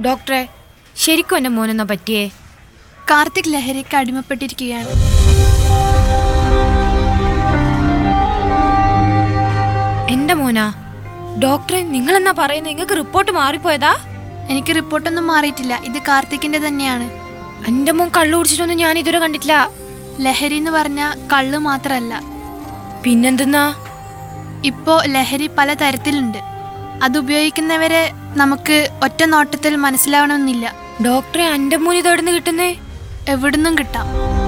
ഡോക്ടറെ ശരിക്കും എൻ്റെ മോനെന്നാ പറ്റിയേ കാർത്തിക് ലഹരിക്ക് അടിമപ്പെട്ടിരിക്കുകയാണ് എൻ്റെ മോനാ ഡോക്ടറെ നിങ്ങളെന്നാ പറയുന്നത് നിങ്ങൾക്ക് റിപ്പോർട്ട് മാറിപ്പോയതാ എനിക്ക് റിപ്പോർട്ടൊന്നും മാറിയിട്ടില്ല ഇത് കാർത്തിക്കിന്റെ തന്നെയാണ് എൻ്റെ മോൻ കള്ളു കുടിച്ചിട്ടൊന്നും ഞാൻ ഇതുവരെ കണ്ടിട്ടില്ല ലഹരി എന്ന് പറഞ്ഞ കള്ള് മാത്രമല്ല പിന്നെന്തെന്നാ ഇപ്പോൾ ലഹരി പല തരത്തിലുണ്ട് അത് ഉപയോഗിക്കുന്നവരെ നമുക്ക് ഒറ്റ നോട്ടത്തിൽ മനസ്സിലാവണമെന്നില്ല ഡോക്ടറെ എൻ്റെ മോൻ ഇത് എവിടെ നിന്ന് കിട്ടുന്നേ എവിടുന്നും കിട്ടാം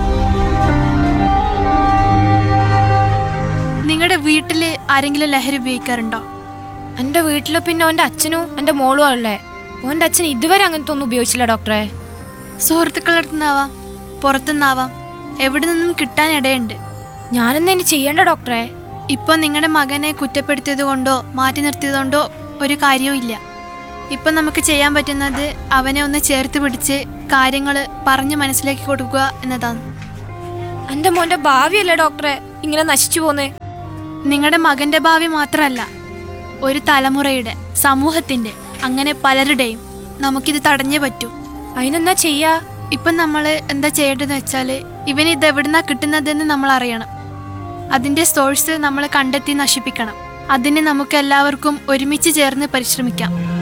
നിങ്ങളുടെ വീട്ടിൽ ആരെങ്കിലും ലഹരി ഉപയോഗിക്കാറുണ്ടോ എൻ്റെ വീട്ടിൽ പിന്നെ അവൻ്റെ അച്ഛനും എൻ്റെ മോളും ഉള്ളേ ഓൻ്റെ അച്ഛൻ ഇതുവരെ അങ്ങനത്തെ ഒന്നും ഉപയോഗിച്ചില്ല ഡോക്ടറെ സുഹൃത്തുക്കളുടെ അടുത്തുനിന്നാവാം പുറത്തുനിന്നാവാം എവിടെ നിന്നും കിട്ടാൻ ഇടയുണ്ട് ഞാനെന്നാ ഇനി ചെയ്യേണ്ട ഡോക്ടറെ ഇപ്പോൾ നിങ്ങളുടെ മകനെ കുറ്റപ്പെടുത്തിയത് കൊണ്ടോ മാറ്റി നിർത്തിയത് കൊണ്ടോ ഒരു കാര്യവും ഇല്ല ഇപ്പം നമുക്ക് ചെയ്യാൻ പറ്റുന്നത് അവനെ ഒന്ന് ചേർത്ത് പിടിച്ച് കാര്യങ്ങൾ പറഞ്ഞ് മനസ്സിലാക്കി കൊടുക്കുക എന്നതാണ് എൻ്റെ മോൻ്റെ ഭാവിയല്ലേ ഡോക്ടറെ ഇങ്ങനെ നശിച്ചു പോന്നേ നിങ്ങളുടെ മകന്റെ ഭാവി മാത്രമല്ല ഒരു തലമുറയുടെ സമൂഹത്തിന്റെ അങ്ങനെ പലരുടെയും നമുക്കിത് തടഞ്ഞേ പറ്റൂ അതിനെന്നാ ചെയ്യാ ഇപ്പം നമ്മൾ എന്താ ചെയ്യേണ്ടതെന്ന് വെച്ചാൽ ഇവന് ഇത് എവിടുന്നാ കിട്ടുന്നതെന്ന് നമ്മൾ അറിയണം അതിൻ്റെ സോഴ്സ് നമ്മൾ കണ്ടെത്തി നശിപ്പിക്കണം അതിന് നമുക്ക് എല്ലാവർക്കും ഒരുമിച്ച് ചേർന്ന് പരിശ്രമിക്കാം